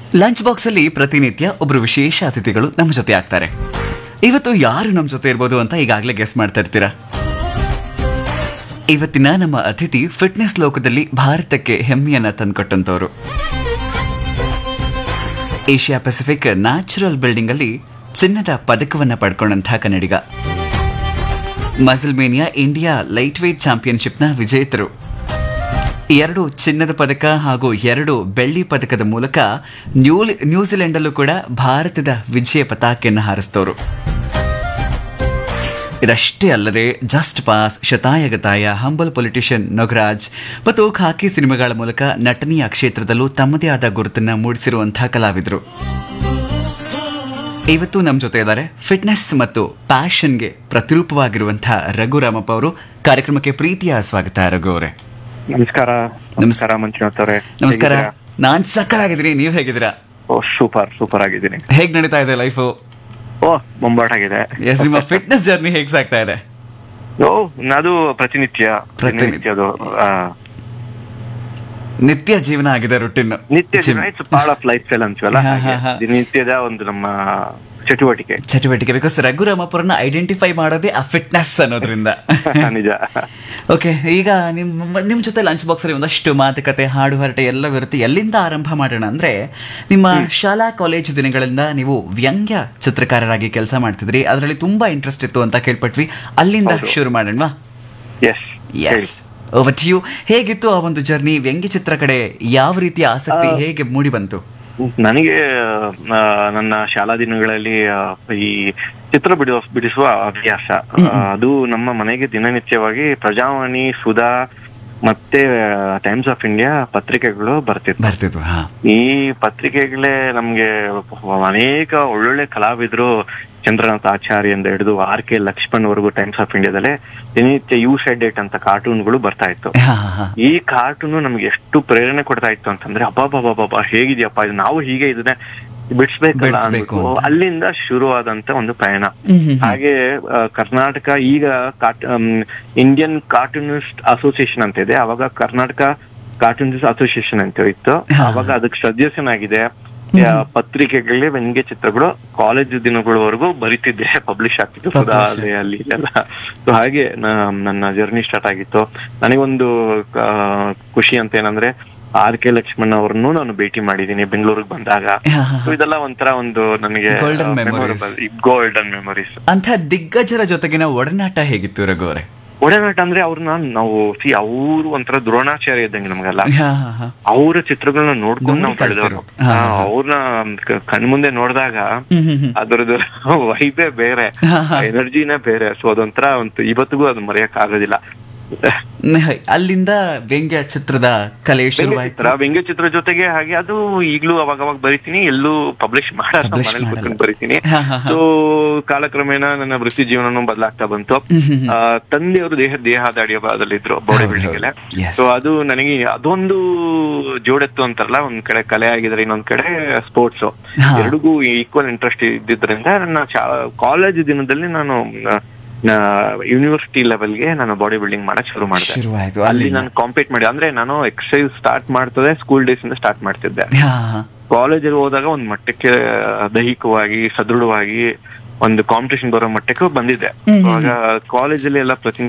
Lunch box ಅಲ್ಲಿ ಪ್ರತಿನಿತ್ಯ ಒಬ್ರು ವಿಶೇಷ ಅತಿಥಿಗಳು ನಮ್ಮ ಜೊತೆ ಆಗ್ತಾರೆ ಇವತ್ತು ಯಾರು ನಮ್ಮ ಜೊತೆ ಇರ್ಬೋದು ಅಂತ ಈಗಾಗಲೇ ಗೆಸ್ ಮಾಡ್ತಾ ಇರ್ತೀರಾ ಇವತ್ತಿನ ನಮ್ಮ ಅತಿಥಿ ಫಿಟ್ನೆಸ್ ಲೋಕದಲ್ಲಿ ಭಾರತಕ್ಕೆ ಹೆಮ್ಮೆಯನ್ನ ತಂದುಕೊಟ್ಟಂತವರು ಏಷ್ಯಾ ಪೆಸಿಫಿಕ್ ನ್ಯಾಚುರಲ್ ಬಿಲ್ಡಿಂಗ್ ಅಲ್ಲಿ ಚಿನ್ನದ ಪದಕವನ್ನ ಪಡ್ಕೊಂಡಂತಹ ಕನ್ನಡಿಗ ಮಸಲ್ಮೇನಿಯಾ ಇಂಡಿಯಾ ಲೈಟ್ ವೇಟ್ ಚಾಂಪಿಯನ್ಶಿಪ್ನ ವಿಜೇತರು ಎರಡು ಚಿನ್ನದ ಪದಕ ಹಾಗೂ ಎರಡು ಬೆಳ್ಳಿ ಪದಕದ ಮೂಲಕ ನ್ಯೂ ನ್ಯೂಜಿಲೆಂಡಲ್ಲೂ ಕೂಡ ಭಾರತದ ವಿಜಯ ಪತಾಕೆಯನ್ನು ಹಾರಿಸಿದವರು ಇದಷ್ಟೇ ಅಲ್ಲದೆ ಜಸ್ಟ್ ಪಾಸ್ ಶತಾಯಗತಾಯ ಹಂಬಲ್ ಪೊಲಿಟಿಷಿಯನ್ ನಗರಾಜ್ ಮತ್ತು ಖಾಕಿ ಸಿನಿಮಾಗಳ ಮೂಲಕ ನಟನೆಯ ಕ್ಷೇತ್ರದಲ್ಲೂ ತಮ್ಮದೇ ಆದ ಗುರುತನ್ನ ಮೂಡಿಸಿರುವಂತಹ ಕಲಾವಿದರು ಇವತ್ತು ನಮ್ಮ ಜೊತೆ ಇದ್ದಾರೆ ಫಿಟ್ನೆಸ್ ಮತ್ತು ಪ್ಯಾಷನ್ಗೆ ಪ್ರತಿರೂಪವಾಗಿರುವಂತಹ ರಘುರಾಮಪ್ಪ ಅವರು ಕಾರ್ಯಕ್ರಮಕ್ಕೆ ಪ್ರೀತಿಯ ಸ್ವಾಗತ ರಘು ಅವರೇ ನಮಸ್ಕಾರ ನಮಸ್ಕಾರ ಮಂಜುನಾಥ್ ಅವರೇ ನಮಸ್ಕಾರ ನಾನ್ ಸಕ್ಕರಾಗಿದ್ದೀನಿ ನೀವು ಹೇಗಿದ್ದೀರಾ ಓ ಸೂಪರ್ ಸೂಪರ್ ಆಗಿದ್ದೀನಿ ಹೇಗ್ ನಡೀತಾ ಇದೆ ಲೈಫು ಓ ಬೊಂಬಾಟ್ ಆಗಿದೆ ಎಸ್ ನಿಮ್ಮ ಫಿಟ್ನೆಸ್ ಜರ್ನಿ ಹೇಗ್ ಸಾಗ್ತಾ ಇದೆ ಓ ಅದು ಪ್ರತಿನಿತ್ಯ ಪ್ರತಿನಿತ್ಯ. ಅದು ಆ, ನಿತ್ಯ ಜೀವನ ಆಗಿದೆ ರುಟೀನ್ ನಿತ್ಯ it's part of lifestyle ಅಂತೀವಲ್ಲ ಹಾ, ಹಾ, ಹಾಗೆ. ಹಾ. ದಿನನಿತ್ಯದ ಒಂದು ನಮ್ಮ ಚಟುವಟಿಕೆ ಚಟುವಟಿಕೆ ಬಿಕಾಸ್ ರಘುರಾಮಪುರನ ಐಡೆಂಟಿಫೈ ಮಾಡೋದೇ ಆ ಫಿಟ್ನೆಸ್ ಅನ್ನೋದ್ರಿಂದ ನಿಜ ಓಕೆ ಈಗ ನಿಮ್ಮ ನಿಮ್ಮ ಜೊತೆ ಲಂಚ್ ಬಾಕ್ಸ್ ಅಲ್ಲಿ ಒಂದಷ್ಟು ಮಾತುಕತೆ ಹಾಡು ಹರಟೆ ಎಲ್ಲ ಇರುತ್ತೆ ಎಲ್ಲಿಂದ ಆರಂಭ ಮಾಡೋಣ ಅಂದ್ರೆ ನಿಮ್ಮ ಶಾಲಾ ಕಾಲೇಜು ದಿನಗಳಿಂದ ನೀವು ವ್ಯಂಗ್ಯ ಚಿತ್ರಕಾರರಾಗಿ ಕೆಲಸ ಮಾಡ್ತಿದ್ರಿ ಅದರಲ್ಲಿ ತುಂಬಾ ಇಂಟ್ರೆಸ್ಟ್ ಇತ್ತು ಅಂತ ಕೇಳ್ಪಟ್ವಿ ಅಲ್ಲಿಂದ ಹೌದು. ಶುರು ಮಾಡೋಣವಾ ಎಸ್ ಎಸ್ ಓವರ್ ಯು ಹೇಗಿತ್ತು ಆ ಒಂದು ಜರ್ನಿ ವ್ಯಂಗ್ಯ ಚಿತ್ರ ಕಡೆ ಯಾವ ರೀತಿಯ ಆಸಕ್ತಿ ಆ, ಹೇಗೆ ಮೂಡಿ ಬಂತು ನನಗೆ ಆ, ನನ್ನ ಶಾಲಾ ದಿನಗಳಲ್ಲಿ ಆ, ಈ ಚಿತ್ರ ಬಿಡಿಸುವ ಬಿಡಿಸುವ ಹವ್ಯಾಸ ಆ, ಅದು ನಮ್ಮ ಮನೆಗೆ ದಿನನಿತ್ಯವಾಗಿ ಪ್ರಜಾವಾಣಿ ಸುಧಾ ಮತ್ತೆ ಟೈಮ್ಸ್ ಆಫ್ ಇಂಡಿಯಾ ಪತ್ರಿಕೆಗಳು ಬರ್ತಿತ್ತು ಬರ್ತಿದ್ವು ಹಾ ಈ ಪತ್ರಿಕೆಗಳೇ ನಮ್ಗೆ ಅನೇಕ ಒಳ್ಳೊಳ್ಳೆ ಕಲಾವಿದರು ಚಂದ್ರನಾಥ್ ಆಚಾರ್ಯ ಅಂತ ಹಿಡಿದು ಆರ್ ಕೆ ಲಕ್ಷ್ಮಣ್ ವರೆಗೂ ಟೈಮ್ಸ್ ಆಫ್ ಇಂಡಿಯಾದಲ್ಲೇ ದಿನನಿತ್ಯ ಯು ಸೈಡ್ ಡೇಟ್ ಅಂತ ಕಾರ್ಟೂನ್ಗಳು ಬರ್ತಾ ಇತ್ತು ಹಾ ಹಾ ಹಾ ಈ ಕಾರ್ಟೂನ್ ನಮ್ಗೆ ಎಷ್ಟು ಪ್ರೇರಣೆ ಕೊಡ್ತಾ ಇತ್ತು ಅಂತಂದ್ರೆ ಅಬ್ಬಾಬಾಬಾಬಾ ಹೇಗಿದ್ಯಪ್ಪ ಇದು ನಾವು ಹೀಗೆ ಇದನ್ನ ಬಿಡಿಸ್ಬೇಕಲ್ಲ ಬಿಡಿಸ್ಬೇಕು ಅಂದ್ಬಿಟ್ಟು ಅಂತ. ಅಲ್ಲಿಂದ ಶುರುವಾದಂತ ಒಂದು ಪಯಣ ಹ್ಮ್, ಹ್ಮ್, ಹ್ಮ್. ಹಾಗೆ ಆ, ಕರ್ನಾಟಕ ಈಗ ಇಂಡಿಯನ್ ಕಾರ್ಟೂನಿಸ್ಟ್ ಅಸೋಸಿಯೇಷನ್ ಅಂತ ಇದೆ ಅವಾಗ ಕರ್ನಾಟಕ ಕಾರ್ಟೂನಿಸ್ಟ್ ಅಸೋಸಿಯೇಷನ್ ಅಂತ ಇತ್ತು ಹಾ. ಅವಾಗ ಅದಕ್ಕೆ ಸದಸ್ಯನಾಗಿದೆ ಆ, ಪತ್ರಿಕೆಗಳಲ್ಲಿ ವ್ಯಂಗ್ಯ ಚಿತ್ರಗಳು ಕಾಲೇಜು ದಿನಗಳವರೆಗೂ ಬರಿತಿದ್ದೆ ಪಬ್ಲಿಷ್ ಆಗ್ತಿತ್ತು Publish ಸುಧಾ ಅಲ್ಲಿ ಅಲ್ಲಿ ಎಲ್ಲ ಸೊ ಹಾಗೆ ನ- ನನ್ನ ಜರ್ನಿ ಸ್ಟಾರ್ಟ್ ಆಗಿತ್ತು ನನಗೊಂದು ಆ, ಖುಷಿ ಅಂತ ಏನಂದ್ರೆ ಆರ್ ಕೆ ಲಕ್ಷ್ಮಣ್ ಅವ್ರನ್ನು ನಾನು ಭೇಟಿ ಮಾಡಿದ್ದೀನಿ ಬೆಂಗಳೂರಿಗೆ ಬಂದಾಗ ಹಾ, ಹಾ, So ಇದೆಲ್ಲ ಒಂಥರ ಒಂದು ನನಗೆ Golden memories. ಗೋಲ್ಡನ್ ಮೆಮೊರೀಸ್ ಅಂತ ದಿಗ್ಗಜರ ಜೊತೆಗಿನ ಒಡನಾಟ ಹೇಗಿತ್ತು ರಘು ಅವರೇ ಒಡನಾಟ ಅಂದ್ರೆ ಅವ್ರನ್ನ ನಾವು ಸಿ ಅವರು ಒಂಥರ ದ್ರೋಣಾಚಾರ್ಯ ಇದ್ದಂಗೆ ನಮ್ಗೆಲ್ಲ ಹಾ ಹಾ ಹಾ ಅವರ ಚಿತ್ರಗಳನ್ನ ನೋಡ್ಕೊಂಡು ನಾವು ನೋಡಿ ಬೆಳೆದವರು ಕಲ್ತಿರೋ. ಹಾ, ಹಾ. ಅವ್ರನ್ನ ಕಣ್ಮುಂದೆ ನೋಡಿದಾಗ ಹ್ಮ್, ಹ್ಮ್, ಹ್ಮ್. ಅದರದ್ದು ವೈಬೇ ಬೇರೆ ಹಾ, ಹಾ. ಎನರ್ಜಿನೇ ಬೇರೆ ಸೊ ಅದೊಂಥರ ಒಂದು ಇವತ್ತಿಗೂ ಅದು ಮರೆಯಕ್ ಆಗೋದಿಲ್ಲ ನೆ- ಅಲ್ಲಿಂದ ವ್ಯಂಗ್ಯ ಚಿತ್ರದ ಕಲೆ ಶುರುವಾಯ್ತು ಚಿತ್ರ ವ್ಯಂಗ್ಯ ಚಿತ್ರ ಜೊತೆಗೆ ಹಾಗೆ ಅದು ಈಗ್ಲೂ ಅವಾಗ ಅವಾಗ ಬರಿತೀನಿ ಎಲ್ಲೂ ಪಬ್ಲಿಷ್ ಮಾಡಲ್ಲ Publish ಮನೇಲಿ ಮಾಡಲ್ಲ. ಕೂತ್ಕೊಂಡು ಬರಿತೀನಿ ಹಾ, ಹಾ, ಹಾ. ಸೊ ಕಾಲಕ್ರಮೇಣ ನನ್ನ ವೃತ್ತಿ ಜೀವನನೂ ಬದಲಾಗ್ತಾ ಬಂತು ಹ್ಮ್, ಹ್ಮ್, ಹ್ಮ್. ಆ, ತಂದೆಯವರು ದೇಹ ದೇಹಾದಾಡಿಯ ಭಾಗದಲ್ಲಿದ್ರು ಬಾಡಿ ಹೌದು, ಬಿಲ್ಡಿಂಗ್ ಎಲ್ಲ ಹೌದು. Yes. ಸೊ ಅದು ನನಗೆ ಅದೊಂದು ಜೋಡೆತ್ತು ಅಂತಾರಲ್ಲ ಒಂದ್ ಕಡೆ ಕಲೆ ಆಗಿದ್ರೆ ಇನ್ನೊಂದ್ ಕಡೆ ಸ್ಪೋರ್ಟ್ಸ್ ಹಾ. ಎರಡಿಗೂ ಈಕ್ವಲ್ ಇಂಟ್ರೆಸ್ಟ್ ಇದ್ದಿದ್ರಿಂದ ನನ್ನ ಕಾಲೇಜ್ ದಿನದಲ್ಲಿ ನಾನು ಯೂನಿವರ್ಸಿಟಿ ಲೆವೆಲ್ಗೆ ನಾನು ಬಾಡಿ ಬಿಲ್ಡಿಂಗ್ ಮಾಡಕ್ ಶುರು ಮಾಡಿದೆ ಶುರುವಾಯ್ತು ಅಲ್ಲಿ ಅಲ್ಲಿಂದ ನಾನು ಕಾಂಪೀಟ್ ಮಾಡಿ ಅಂದ್ರೆ ನಾನು ಎಕ್ಸರ್ಸೈಸ್ ಸ್ಟಾರ್ಟ್ ಮಾಡ್ತದೆ ಸ್ಕೂಲ್ ಡೇಸ್ ಇಂದ ಸ್ಟಾರ್ಟ್ ಮಾಡ್ತಿದ್ದೆ ಹಾ ಹಾ ಕಾಲೇಜಲ್ಲಿ ಹೋದಾಗ ಒಂದ್ ಮಟ್ಟಕ್ಕೆ ದೈಹಿಕವಾಗಿ ಸದೃಢವಾಗಿ ಒಂದು ಕಾಂಪಿಟೇಷನ್ ಬರೋ ಮಟ್ಟಕ್ಕೆ ಬಂದಿದ್ದೆ ಹ್ಮ್, ಹ್ಮ್, ಅವಾಗ ಕಾಲೇಜಲ್ಲಿ ಎಲ್ಲ ಪ್ರತಿ